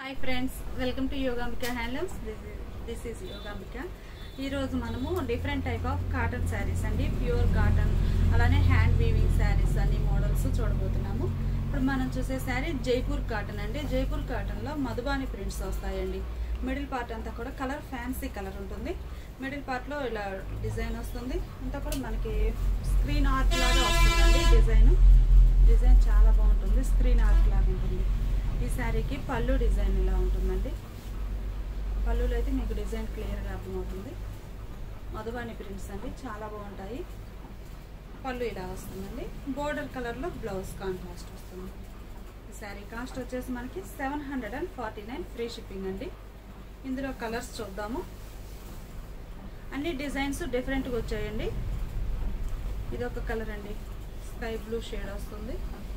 hi friends welcome to Yogambika handlooms this is Yogambika ఈరోజు మనము different type of cotton saris అండి pure cotton అలానే hand weaving saris అన్ని మోడల్స్ చూడబోతున్నాము ఇప్పుడు మనం చూసే శారీ జైపూర్ కాటన్ అండి జైపూర్ కాటన్లో మధుబాని ప్రింట్స్ వస్తాయండి మిడిల్ పార్ట్ అంతా కూడా కలర్ ఫ్యాన్సీ కలర్ ఉంటుంది మిడిల్ పార్ట్లో ఇలా డిజైన్ వస్తుంది అంతా కూడా మనకి స్క్రీన్ ఆర్ట్ లాగా వస్తుందండి డిజైన్ డిజైన్ చాలా బాగుంటుంది స్క్రీన్ ఆర్ట్ లాగా ఉంటుంది ఈ శారీకి పళ్ళు డిజైన్ ఇలా ఉంటుందండి పళ్ళులో అయితే మీకు డిజైన్ క్లియర్గా అర్థమవుతుంది మధుబాని ప్రింట్స్ అండి చాలా బాగుంటాయి పళ్ళు ఇలా వస్తుందండి బోర్డర్ కలర్లో బ్లౌజ్ కాంట్రాస్ట్ వస్తుంది ఈ శారీ కాస్ట్ వచ్చేసి మనకి seven hundred and forty nine free shipping అండి ఇందులో కలర్స్ చూద్దాము అన్ని డిజైన్స్ డిఫరెంట్గా వచ్చాయండి ఇది ఒక కలర్ అండి స్కై బ్లూ షేడ్ వస్తుంది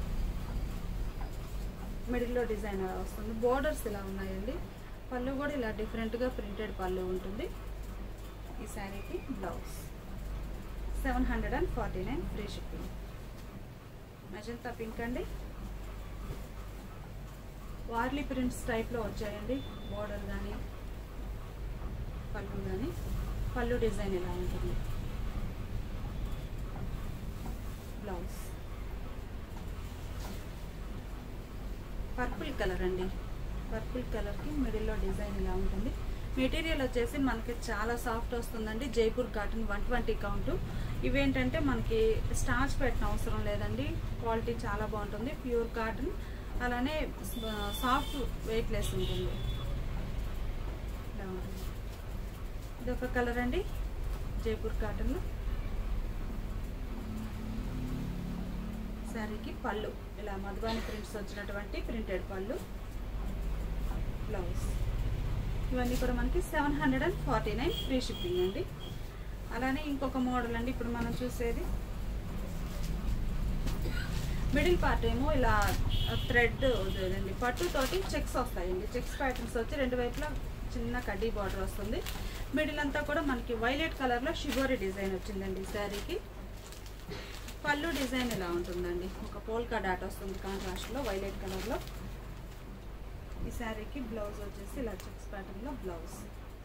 మిడిల్లో డిజైన్ అలా వస్తుంది బోర్డర్స్ ఇలా ఉన్నాయండి పళ్ళు కూడా ఇలా డిఫరెంట్గా ప్రింటెడ్ పళ్ళు ఉంటుంది ఈ శారీకి blouse seven hundred and forty nine free shipping magenta pink అండి వార్లీ ప్రింట్స్ టైప్లో వచ్చాయండి బోర్డర్ కానీ పళ్ళు కానీ పళ్ళు డిజైన్ ఇలా ఉంటుంది బ్లౌజ్ పర్పుల్ కలర్ అండి పర్పుల్ కలర్కి మిడిల్లో డిజైన్ ఇలా ఉంటుంది మెటీరియల్ వచ్చేసి మనకి చాలా సాఫ్ట్ వస్తుందండి Jaipur cotton one twenty count ఇవేంటంటే మనకి స్టార్చ్ పెట్టిన అవసరం లేదండి క్వాలిటీ చాలా బాగుంటుంది ప్యూర్ కాటన్ అలానే సాఫ్ట్ వెయిట్లెస్ ఉంటుంది ఇలా ఉంటుంది ఇది ఒక కలర్ అండి జైపూర్ కాటన్లో శారీకి పళ్ళు ఇలా మధుబాని ప్రింట్స్ వచ్చినటువంటి ప్రింటెడ్ పళ్ళు బ్లౌజ్ ఇవన్నీ కూడా మనకి seven hundred and forty nine free shipping అండి అలానే ఇంకొక మోడల్ అండి ఇప్పుడు మనం చూసేది మిడిల్ పార్ట్ ఏమో ఇలా థ్రెడ్ అండి పట్టుతోటి చెక్స్ వస్తాయండి చెక్స్ ప్యాటర్న్స్ వచ్చి రెండు వైపులా చిన్న కడ్డీ బార్డర్ వస్తుంది మిడిల్ అంతా కూడా మనకి వైలెట్ కలర్లో షిబోరి డిజైన్ వచ్చిందండి ఈ శారీకి పళ్ళు డిజైన్ ఇలా ఉంటుందండి ఒక పోల్కా డాట్ వస్తుంది కాంట్రాస్ట్లో వైలెట్ కలర్లో ఈ శారీకి బ్లౌజ్ వచ్చేసి ఇలా చెక్స్ ప్యాటర్న్లో blouse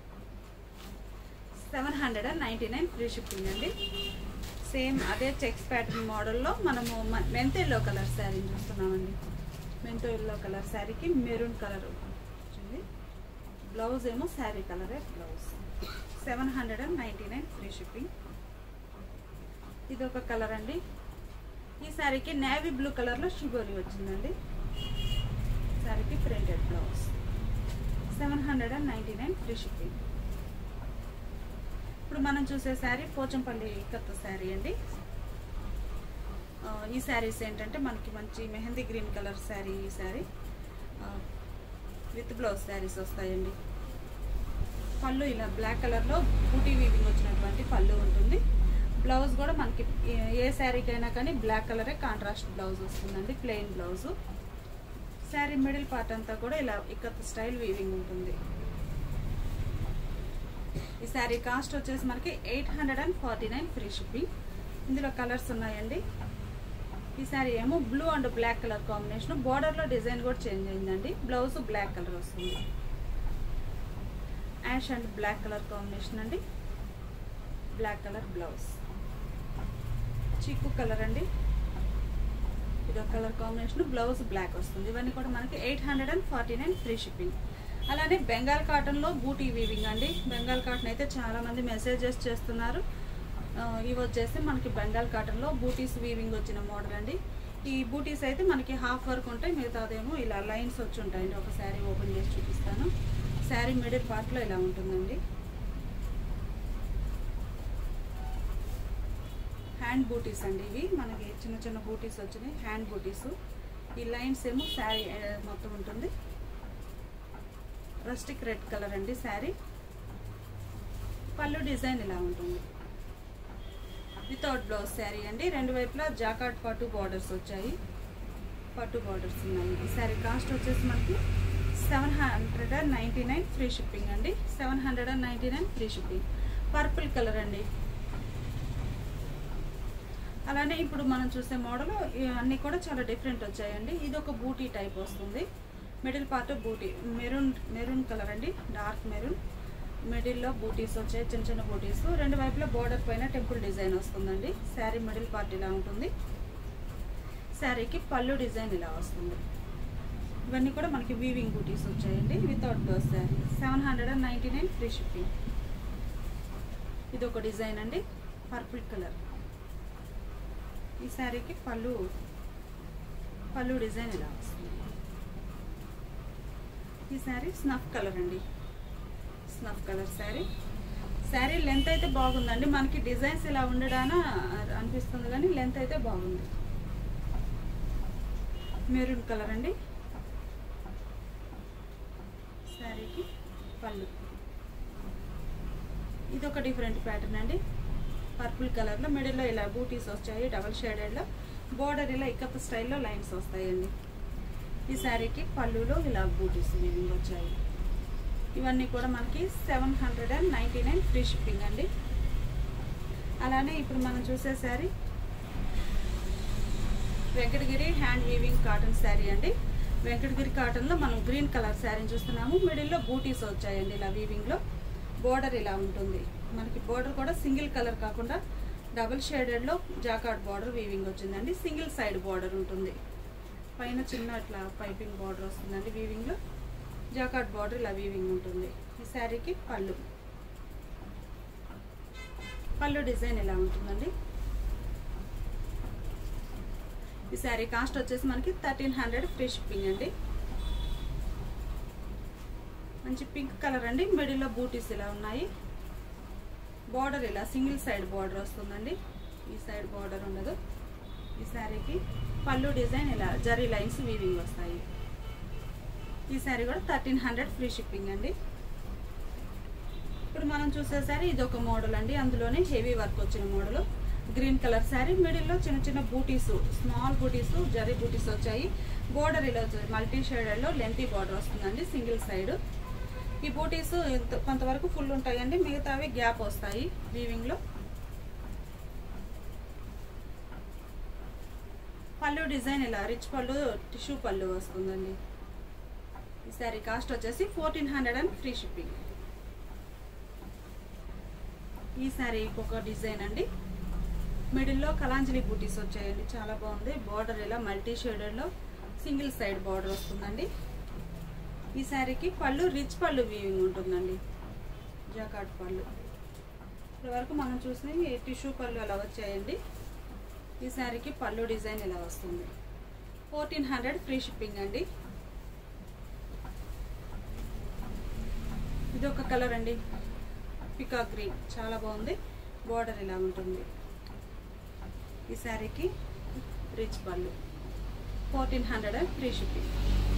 seven hundred and ninety nine free shipping అండి సేమ్ అదే చెక్స్ ప్యాటర్న్ మోడల్లో మనము మెంత్ ఎల్లో కలర్ శారీ చూస్తున్నామండి మెంత్ ఎల్లో కలర్ శారీకి మెరూన్ కలర్ వచ్చింది బ్లౌజ్ ఏమో శారీ కలరే blouse seven hundred and ninety nine free shipping ఇది ఒక కలర్ అండి ఈ శారీకి నేవీ బ్లూ కలర్లో షిబోరి వచ్చిందండి శారీకి printed blouse seven hundred and ninety nine free shipping ఇప్పుడు మనం చూసే శారీ పోచంపల్లి కత్త శారీ అండి ఈ శారీస్ ఏంటంటే మనకి మంచి మెహందీ గ్రీన్ కలర్ శారీ ఈ శారీ విత్ బ్లౌజ్ శారీస్ వస్తాయండి పళ్ళు ఇలా బ్లాక్ కలర్లో బూటీ వీవింగ్ వచ్చినటువంటి పళ్ళు ఉంటుంది బ్లౌజ్ కూడా మనకి ఏ శారీకైనా కానీ బ్లాక్ కలరే కాంట్రాస్ట్ బ్లౌజ్ వస్తుందండి plain blouse sari middle part అంతా కూడా ఇలా ఇక్కత్ స్టైల్ వీవింగ్ ఉంటుంది ఈ శారీ కాస్ట్ వచ్చేసి మనకి eight hundred and forty nine free shipping ఇందులో కలర్స్ ఉన్నాయండి ఈ శారీ ఏమో blue and black colour combination బార్డర్లో డిజైన్ కూడా చేంజ్ అయిందండి బ్లౌజ్ బ్లాక్ కలర్ వస్తుంది ash and black colour combination అండి black colour blouse chikoo colour అండి ఇది ఒక కలర్ కాంబినేషన్ బ్లౌజ్ బ్లాక్ వస్తుంది ఇవన్నీ కూడా మనకి eight hundred and forty nine free shipping అలానే బెంగాల్ కాటన్లో బూటీ వీవింగ్ అండి బెంగాల్ కాటన్ అయితే చాలామంది మెసేజెస్ చేస్తున్నారు ఇవి వచ్చేసి మనకి బెంగాల్ కాటన్లో బూటీస్ వీవింగ్ వచ్చిన మోడల్ అండి ఈ బూటీస్ అయితే మనకి హాఫ్ వర్క్ ఉంటాయి మిగతాదేమో ఇలా లైన్స్ వచ్చి ఉంటాయండి ఒక శారీ ఓపెన్ చేసి చూపిస్తాను శారీ మిడిల్ పార్ట్లో ఇలా ఉంటుందండి హ్యాండ్ బూటీస్ అండి ఇవి మనకి చిన్న చిన్న బూటీస్ వచ్చినాయి హ్యాండ్ బూటీస్ ఈ లైన్స్ ఏమో శారీ మొత్తం ఉంటుంది రస్టిక్ రెడ్ కలర్ అండి శారీ పళ్ళు డిజైన్ ఇలా ఉంటుంది వితౌట్ బ్లౌజ్ శారీ అండి రెండు వైపులా జాకాట్ పట్టు బార్డర్స్ వచ్చాయి పట్టు బార్డర్స్ ఉన్నాయి ఈ శారీ కాస్ట్ వచ్చేసి మనకి seven hundred and ninety nine free shipping అండి seven hundred and ninety nine free shipping purple colour అండి అలానే ఇప్పుడు మనం చూసే మోడల్ అన్నీ కూడా చాలా డిఫరెంట్ వచ్చాయండి ఇది ఒక బూటీ టైప్ వస్తుంది middle part buti maroon maroon colour అండి డార్క్ మెరూన్ మిడిల్లో బూటీస్ వచ్చాయి చిన్న చిన్న బూటీస్ రెండు వైపులా బోర్డర్ పైన టెంపుల్ డిజైన్ వస్తుందండి శారీ మిడిల్ పార్ట్ ఇలా ఉంటుంది శారీకి పళ్ళు డిజైన్ ఇలా వస్తుంది ఇవన్నీ కూడా మనకి వీవింగ్ బూటీస్ వచ్చాయండి without blouse sari seven hundred and ninety nine free shipping ఇది ఒక డిజైన్ అండి పర్పుల్ కలర్ ఈ శారీకి పళ్ళు పళ్ళు డిజైన్ ఇలా వస్తుంది ఈ శారీ స్నఫ్ కలర్ అండి snuff colour sari sari length అయితే బాగుందండి మనకి డిజైన్స్ ఇలా ఉండడాన అనిపిస్తుంది కానీ లెంత్ అయితే బాగుంది మెరూన్ కలర్ అండి శారీకి పళ్ళు ఇది ఒక డిఫరెంట్ ప్యాటర్న్ అండి పర్పుల్ కలర్లో మిడిల్లో ఇలా బూటీస్ వచ్చాయి డబల్ షేడెడ్లో బోర్డర్ ఇలా ఇక్కత స్టైల్లో లైన్స్ వస్తాయండి ఈ శారీకి పళ్ళులో ఇలా బూటీస్ వీవింగ్ వచ్చాయి ఇవన్నీ కూడా మనకి seven hundred and ninety nine free shipping అండి అలానే ఇప్పుడు మనం చూసే sari Venkatagiri hand weaving cotton sari అండి వెంకటగిరి కాటన్లో మనం గ్రీన్ కలర్ శారీని చూస్తున్నాము మిడిల్లో బూటీస్ వచ్చాయండి ఇలా వీవింగ్లో బోర్డర్ ఇలా ఉంటుంది మనకి బోర్డర్ కూడా సింగిల్ కలర్ కాకుండా డబుల్ షేడెడ్లో జాకాట్ బార్డర్ వీవింగ్ వచ్చిందండి సింగిల్ సైడ్ బార్డర్ ఉంటుంది పైన చిన్న అట్లా పైపింగ్ బార్డర్ వస్తుందండి వీవింగ్లో జాకాట్ బార్డర్ ఇలా వీవింగ్ ఉంటుంది ఈ శారీకి పళ్ళు పళ్ళు డిజైన్ ఇలా ఉంటుందండి ఈ శారీ కాస్ట్ వచ్చేసి మనకి థర్టీన్ హండ్రెడ్ ఫ్రీ షిప్పింగ్ అండి మంచి పింక్ కలర్ అండి మిడిల్లో బూటీస్ ఇలా ఉన్నాయి బార్డర్ ఇలా సింగిల్ సైడ్ బార్డర్ వస్తుందండి ఈ సైడ్ బార్డర్ ఉండదు ఈ శారీకి పళ్ళు డిజైన్ ఇలా జరీ లైన్స్ వీవింగ్ వస్తాయి ఈ శారీ కూడా థర్టీన్ హండ్రెడ్ ఫ్రీ షిప్పింగ్ అండి ఇప్పుడు మనం చూసే శారీ ఇది ఒక మోడల్ అండి అందులోనే హెవీ వర్క్ వచ్చిన మోడల్ గ్రీన్ కలర్ శారీ మిడిల్లో చిన్న చిన్న బూటీస్ స్మాల్ బూటీస్ జరీ బూటీస్ వచ్చాయి బోర్డర్ ఇలా మల్టీ షేడెడ్లో లెంతీ బార్డర్ వస్తుందండి సింగిల్ సైడ్ ఈ బూటీస్ ఇంత- కొంతవరకు ఫుల్ ఉంటాయండి మిగతావి గ్యాప్ వస్తాయి వీవింగ్లో పళ్ళు డిజైన్ ఇలా రిచ్ పళ్ళు టిష్యూ పళ్ళు వస్తుందండి ఈ శారీ కాస్ట్ వచ్చేసి fourteen hundred and free shipping ఈ శారీ ఒక డిజైన్ అండి మిడిల్లో కలాంజలి బూటీస్ వచ్చాయండి చాలా బాగుంది బార్డర్ ఇలా మల్టీ షేడెడ్లో సింగిల్ సైడ్ బార్డర్ వస్తుందండి ఈ శారీకి పళ్ళు రిచ్ పళ్ళు వీవింగ్ ఉంటుందండి జాకాట్ పళ్ళు ఇప్పటి వరకు మనం చూసిన టిష్యూ పళ్ళు అలా వచ్చాయండి ఈ శారీకి పళ్ళు డిజైన్ ఇలా వస్తుంది ఫోర్టీన్ హండ్రెడ్ ఫ్రీ షిప్పింగ్ అండి ఇది ఒక కలర్ అండి పికాక్ గ్రీన్ చాలా బాగుంది బార్డర్ ఇలా ఉంటుంది ఈ శారీకి rich pallu fourteen hundred and free shipping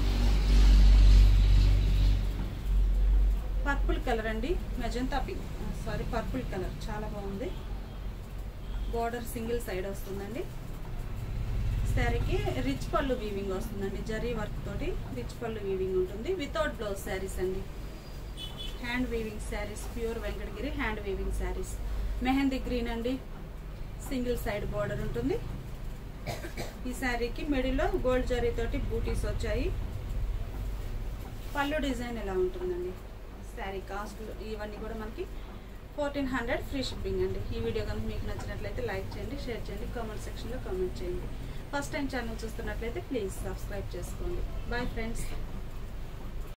purple colour అండి magenta pink sorry purple colour చాలా బాగుంది బార్డర్ సింగిల్ సైడ్ వస్తుందండి శారీకి రిచ్ పళ్ళు వీవింగ్ వస్తుందండి జరీ వర్క్ తోటి రిచ్ పళ్ళు వీవింగ్ ఉంటుంది వితౌట్ బ్లౌజ్ శారీస్ అండి hand weaving saris pure Venkatagiri hand weaving saris mehndi green అండి సింగిల్ సైడ్ బార్డర్ ఉంటుంది ఈ శారీకి మిడిల్లో గోల్డ్ జరీ తోటి బూటీస్ వచ్చాయి పళ్ళు డిజైన్ ఎలా ఉంటుందండి శారీ కాస్ట్ ఇవన్నీ కూడా మనకి ఫోర్టీన్ హండ్రెడ్ ఫ్రీ షిప్పింగ్ అండి ఈ వీడియో కనుక మీకు నచ్చినట్లయితే లైక్ చేయండి షేర్ చేయండి కామెంట్ సెక్షన్లో కామెంట్ చేయండి ఫస్ట్ టైం ఛానల్ చూస్తున్నట్లయితే ప్లీజ్ సబ్స్క్రైబ్ చేసుకోండి బాయ్ ఫ్రెండ్స్